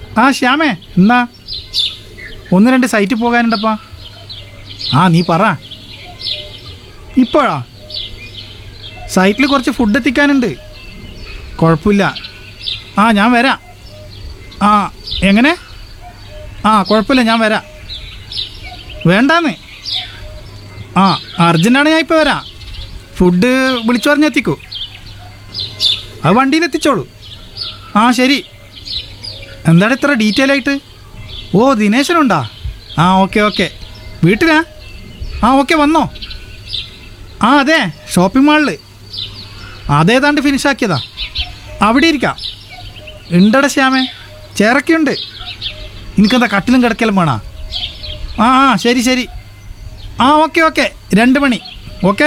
ആ ശ്യാമേ എന്നാ ഒന്ന് രണ്ട് സൈറ്റിൽ പോകാനുണ്ടപ്പാ ആ നീ പറ ഇപ്പോഴാ സൈറ്റിൽ കുറച്ച് ഫുഡ് എത്തിക്കാനുണ്ട് കുഴപ്പമില്ല ആ ഞാൻ വരാം ആ എങ്ങനെ ആ കുഴപ്പമില്ല ഞാൻ വരാം വേണ്ടാന്ന് ആ അർജൻറ്റാണ് ഞാൻ ഇപ്പോൾ വരാം ഫുഡ് വിളിച്ചു പറഞ്ഞെത്തിക്കൂ അത് വണ്ടിയിൽ എത്തിച്ചോളൂ ആ ശരി എന്താണ് ഇത്ര ഡീറ്റെയിൽ ആയിട്ട് ഓ ദിനേശനുണ്ടാ ആ ഓക്കെ ഓക്കെ വീട്ടിലാ ആ ഓക്കെ വന്നോ ആ അതെ ഷോപ്പിംഗ് മാളിൽ അതേതാണ്ട് ഫിനിഷ് ആക്കിയതാ അവിടെ ഇരിക്കാം ഉണ്ടട ശ്യാമേ ചേറൊക്കെ ഉണ്ട് എനിക്കെന്താ കട്ടിലും കിടക്കലും വേണോ ആ ആ ശരി ശരി ആ ഓക്കെ ഓക്കെ രണ്ട് മണി ഓക്കെ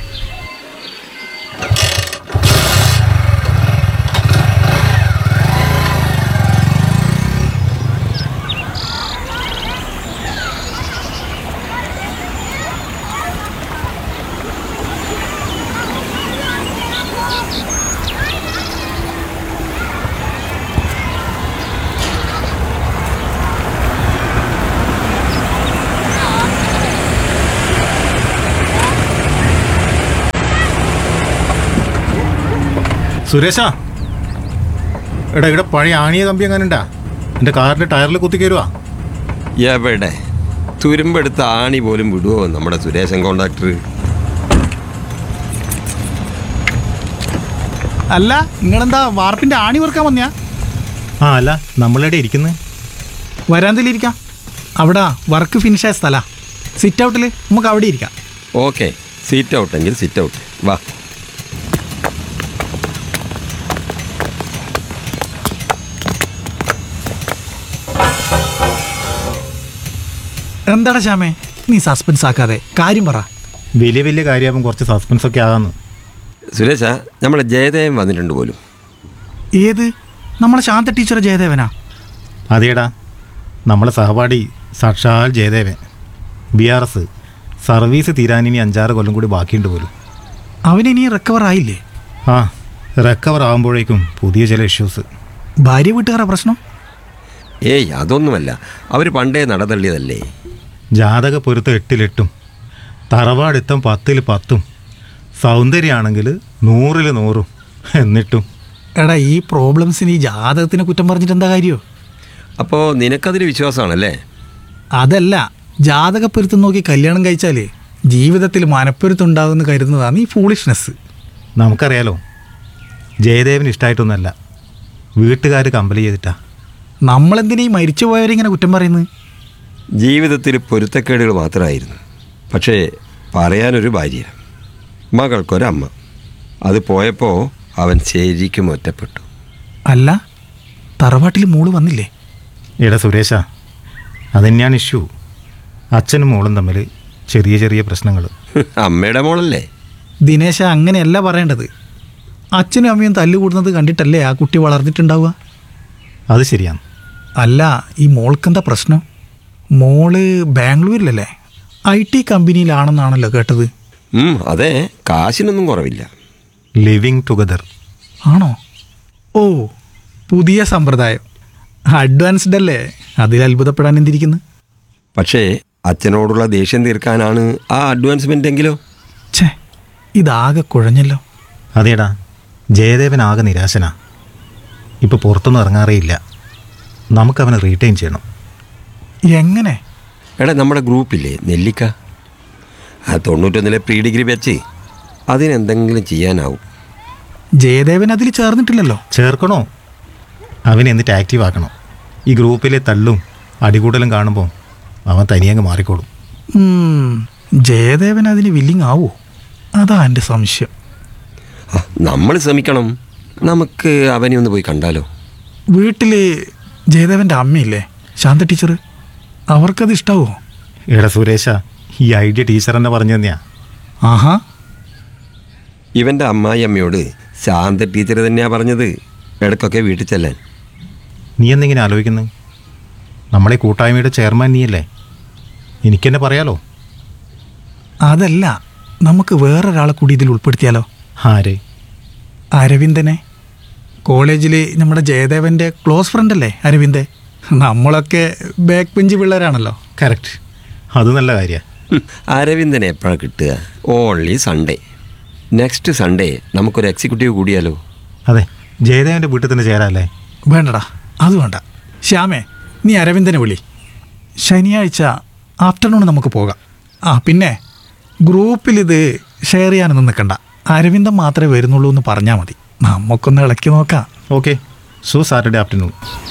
സുരേഷാ എടാ ഇവിടെ പഴയ ആണിയ കമ്പി എങ്ങാനുണ്ടാ എൻ്റെ കാറിൻ്റെ ടയറിൽ കുത്തി കയറുവാ എവിടെ തുരുമ്പെടുത്ത ആണി പോലും വിടുവോ നമ്മുടെ സുരേശൻ കോണ്ടാക്ടർ അല്ല നിങ്ങളെന്താ വാർപ്പിൻ്റെ ആണി വെറുക്കാൻ വന്നിയാ ആ അല്ല നമ്മളെവിടെ ഇരിക്കുന്നത് വരാന്തയിലിരിക്കാം അവിടെ വർക്ക് ഫിനിഷായ സ്ഥലാ സിറ്റ് ഔട്ടിൽ നമുക്ക് അവിടെ ഇരിക്കാം ഓക്കെ സീറ്റ് ഔട്ട് എങ്കിൽ സിറ്റ് ഔട്ട് വാ എന്താടാ ശ്യാമേ നീ സസ്പെൻസ് ആക്കാതെ കാര്യം പറ വലിയ വലിയ കാര്യമാകുമ്പോൾ കുറച്ച് സസ്പെൻസ് ഒക്കെ ആകാന്ന് സുരേഷ നമ്മളെ ജയദേവൻ വന്നിട്ടുണ്ട് പോലും ഏത് നമ്മളെ ശാന്ത ടീച്ചർ ജയദേവനാ അതേടാ നമ്മളെ സഹപാഠി സാക്ഷാൽ Jayadevan B R S service തീരാനിനി അഞ്ചാറ് കൊല്ലം കൂടി ബാക്കിയുണ്ട് പോലും അവനിനി റിക്കവർ ആയില്ലേ ആ റിക്കവർ ആകുമ്പോഴേക്കും പുതിയ ചില ഇഷ്യൂസ് ഭാര്യ വീട്ടുകാരുടെ പ്രശ്നം ഏയ് അതൊന്നുമല്ല അവർ പണ്ടേ നടതള്ളിയതല്ലേ ജാതക പൊരുത്തം എട്ടിലെട്ടും തറവാടെത്തം പത്തിൽ പത്തും സൗന്ദര്യമാണെങ്കിൽ നൂറിൽ നൂറും എന്നിട്ടും എടാ ഈ പ്രോബ്ലംസിന് ഈ ജാതകത്തിനെ കുറ്റം പറഞ്ഞിട്ട് എന്താ കാര്യമോ അപ്പോൾ നിനക്കതിൽ വിശ്വാസമാണല്ലേ അതല്ല ജാതകപ്പൊരുത്തം നോക്കി കല്യാണം കഴിച്ചാലേ ജീവിതത്തിൽ മനപ്പൊരുത്തം ഉണ്ടാകുമെന്ന് കരുതുന്നതാണ് ഈ ഫൂളിഷ്നെസ് നമുക്കറിയാലോ ജയദേവന് ഇഷ്ടമായിട്ടൊന്നുമല്ല വീട്ടുകാർ കമ്പൽ ചെയ്തിട്ടാ നമ്മളെന്തിനാ ഈ മരിച്ചുപോയവരിങ്ങനെ കുറ്റം പറയുന്നത് ജീവിതത്തിൽ പൊരുത്തക്കേടുകൾ മാത്രമായിരുന്നു പക്ഷേ പറയാനൊരു ഭാര്യ മകൾക്കൊരമ്മ അത് പോയപ്പോൾ അവൻ ശരിക്കും ഒറ്റപ്പെട്ടു അല്ല തറവാട്ടിൽ മോള് വന്നില്ലേ എടാ സുരേഷ അതന്നെയാണ് ഇഷ്യൂ അച്ഛനും മോളും തമ്മിൽ ചെറിയ ചെറിയ പ്രശ്നങ്ങൾ അമ്മയുടെ മോളല്ലേ ദിനേശ അങ്ങനെയല്ല പറയേണ്ടത് അച്ഛനും അമ്മയും തല്ലുകൂടുന്നത് കണ്ടിട്ടല്ലേ ആ കുട്ടി വളർന്നിട്ടുണ്ടാവുക അത് ശരിയാണ് അല്ല ഈ മോൾക്കെന്താ പ്രശ്നം മോള് ബാംഗ്ലൂരിലല്ലേ ഐ ടി കമ്പനിയിലാണെന്നാണല്ലോ കേട്ടത് ഉം, അതെ കാശിനൊന്നും കുറവില്ല ലിവിങ് ടുഗദർ ആണോ ഓ പുതിയ സമ്പ്രദായം അഡ്വാൻസ്ഡ് അല്ലേ അതിൽ അത്ഭുതപ്പെടാൻ എന്തിരിക്കുന്നു പക്ഷേ അച്ഛനോടുള്ള ദേഷ്യം തീർക്കാനാണ് ആ അഡ്വാൻസ്മെൻ്റ് എങ്കിലോ ഛേ ഇതാകെ കുഴഞ്ഞല്ലോ അതേടാ ജയദേവൻ ആകെ നിരാശനാ ഇപ്പോൾ പുറത്തൊന്നും ഇറങ്ങാറേയില്ല നമുക്കവനെ റീറ്റെയിൻ ചെയ്യണം എങ്ങനെ എടാ നമ്മുടെ ഗ്രൂപ്പില്ലേ നെല്ലിക്ക ആ തൊണ്ണൂറ്റൊന്നിലെ പ്രീ ഡിഗ്രി വെച്ച് അതിനെന്തെങ്കിലും ചെയ്യാനാവും ജയദേവൻ അതിൽ ചേർന്നിട്ടില്ലല്ലോ ചേർക്കണോ അവനെ എന്നിട്ട് ആക്റ്റീവ് ആക്കണം ഈ ഗ്രൂപ്പിലെ തള്ളും അടികൂടലും കാണുമ്പോൾ അവൻ തനിയങ്ങ് മാറിക്കോളും ഉം, ജയദേവൻ അതിന് വില്ലിങ് ആവോ അതാ എൻ്റെ സംശയം ആ, നമ്മൾ ശ്രമിക്കണം നമുക്ക് അവനെ ഒന്ന് പോയി കണ്ടാലോ വീട്ടിൽ ജയദേവൻ്റെ അമ്മയില്ലേ ശാന്ത ടീച്ചർ അവർക്കത് ഇഷ്ടാവോ എടാ സുരേഷ ഈ ഐഡിയ ടീച്ചർ തന്നെ പറഞ്ഞു തന്നെയാ ആഹാ ഇവൻ്റെ അമ്മായി അമ്മയോട് ശാന്ത ടീച്ചർ തന്നെയാ പറഞ്ഞത് ഇടയ്ക്കൊക്കെ വീട്ടിൽ ചെല്ലാൻ നീ എന്തെങ്കിലും ആലോചിക്കുന്നത് നമ്മളെ കൂട്ടായ്മയുടെ ചെയർമാൻ നീയല്ലേ എനിക്കെന്നെ പറയാലോ അതല്ല നമുക്ക് വേറൊരാളെ കൂടി ഇതിൽ ഉൾപ്പെടുത്തിയാലോ ആരെ അരവിന്ദനെ കോളേജിൽ നമ്മുടെ ജയദേവൻ്റെ ക്ലോസ് ഫ്രണ്ട് അല്ലേ അരവിന്ദൻ നമ്മളൊക്കെ ബാക്ക് ബെഞ്ച് പിള്ളേരാണല്ലോ കറക്റ്റ് അത് നല്ല കാര്യമാണ് ഹും, അരവിന്ദനെ എപ്പോഴാണ് കിട്ടുക ഓൺലി സൺഡേ നെക്സ്റ്റ് സൺഡേ നമുക്കൊരു എക്സിക്യൂട്ടീവ് കൂടിയാലോ അതെ ജയദേവൻ്റെ വീട്ടിൽ തന്നെ ചേരാല്ലേ വേണ്ടടാ അത് വേണ്ട ശ്യാമേ നീ അരവിന്ദനെ വിളി ശനിയാഴ്ച ആഫ്റ്റർനൂൺ നമുക്ക് പോകാം ആ പിന്നെ ഗ്രൂപ്പിൽ ഇത് ഷെയർ ചെയ്യാനൊന്നും നിൽക്കണ്ട അരവിന്ദൻ മാത്രമേ വരുന്നുള്ളൂ എന്ന് പറഞ്ഞാൽ മതി നമുക്കൊന്ന് ഇളക്കി നോക്കാം ഓക്കെ സോ സാറ്റർഡേ ആഫ്റ്റർനൂൺ